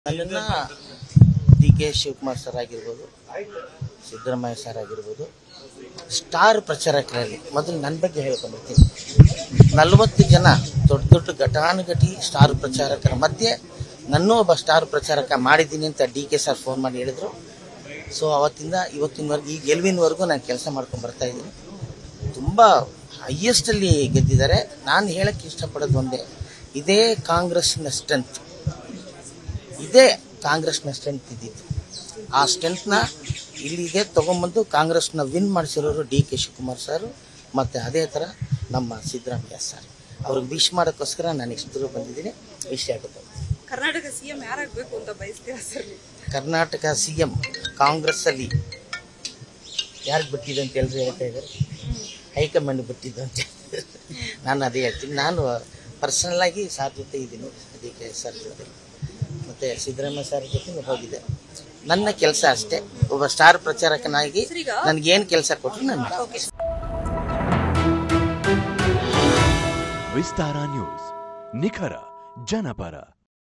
ನನ್ನನ್ನ D K Shivakumar sir ಆಗಿರ್ಬೋದು Siddaramaiah sir ಆಗಿರ್ಬೋದು ಸ್ಟಾರ್ ಪ್ರಚಾರಕರಲ್ಲಿ ಮೊದಲು ನನ್ನ ಬಗ್ಗೆ ಹೇಳ್ಕೊಂಡ್ಬಿಡ್ತೀನಿ ನಲವತ್ತು ಜನ ದೊಡ್ಡ ದೊಡ್ಡ ಘಟಾನುಘಟಿ ಸ್ಟಾರ್ ಪ್ರಚಾರಕರ ಮಧ್ಯೆ ನನ್ನೂ ಒಬ್ಬ ಸ್ಟಾರ್ ಪ್ರಚಾರಕ ಮಾಡಿದ್ದೀನಿ ಅಂತ ಡಿ ಕೆ ಸರ್ ಫೋನ್ ಮಾಡಿ ಹೇಳಿದ್ರು ಸೊ ಅವತ್ತಿಂದ ಇವತ್ತಿನವರೆಗೂ ಈ ಗೆಲುವಿನವರೆಗೂ ನಾನು ಕೆಲಸ ಮಾಡ್ಕೊಂಡು ಬರ್ತಾ ಇದ್ದೀನಿ ತುಂಬ ಹೈಯೆಸ್ಟಲ್ಲಿ ಗೆದ್ದಿದ್ದಾರೆ ನಾನು ಹೇಳಕ್ಕೆ ಇಷ್ಟಪಡೋದು ಒಂದೇ ಇದೇ ಕಾಂಗ್ರೆಸ್ನ ಸ್ಟ್ರೆಂತ್ ಇದೇ ಕಾಂಗ್ರೆಸ್ನ ಸ್ಟ್ರೆಂತ್ ಇದ್ದಿದ್ದು ಆ ಸ್ಟ್ರೆಂತ್ನ ಇಲ್ಲಿಗೆ ತೊಗೊಂಬಂದು ಕಾಂಗ್ರೆಸ್ನ ವಿನ್ ಮಾಡಿಸಿರೋರು ಡಿ ಕೆ ಶಿವಕುಮಾರ್ ಸರ್ ಮತ್ತು ಅದೇ ಥರ ನಮ್ಮ ಸಿದ್ದರಾಮಯ್ಯ ಸರ್ ಅವ್ರಿಗೆ ವಿಶ್ ಮಾಡೋಕ್ಕೋಸ್ಕರ ನಾನು ಇಷ್ಟು ದೂರ ಬಂದಿದ್ದೀನಿ ಇಷ್ಟ ಆಗುತ್ತೆ ಕರ್ನಾಟಕ ಸಿಎಂ ಯಾರಾಗಬೇಕು ಅಂತ ಬಯಸ್ತೀರಾ ಸರ್ ನೀವು ಕರ್ನಾಟಕ ಸಿ ಎಂ ಕಾಂಗ್ರೆಸ್ಸಲ್ಲಿ ಯಾರಿಗೆ ಬಿಟ್ಟಿದೆ ಅಂತ ಎಲ್ಲರೂ ಹೇಳ್ತಾ ಇದ್ದಾರೆ ಹೈಕಮಾಂಡ್ ಬಿಟ್ಟಿದ್ದು ಅಂತ ನಾನು ಅದೇ ಹೇಳ್ತೀನಿ ನಾನು ಪರ್ಸನಲ್ ಆಗಿ ಸಾರ್ ಜೊತೆ ಇದ್ದೀನಿ ಅದಕ್ಕೆ ಸರ್ ಜೊತೆ ಮತ್ತು ಸಿದ್ದರಾಮಯ್ಯ ಸರ್ ಜೊತೆ ಹೋಗಿದ್ದೆ ನನ್ನ ಕೆಲಸ ಅಷ್ಟೇ ಒಬ್ಬ ಸ್ಟಾರ್ ಪ್ರಚಾರಕನಾಗಿ ಸರ್, ಈಗ- ನನಗೇನು ಕೆಲಸ ಕೊಟ್ಟರು ನಾನು ಮಾಡ್ತೀನಿ. ಓಕೆ ವಿಸ್ತಾರ ನ್ಯೂಸ್ ನಿಖರ ಜನಪರ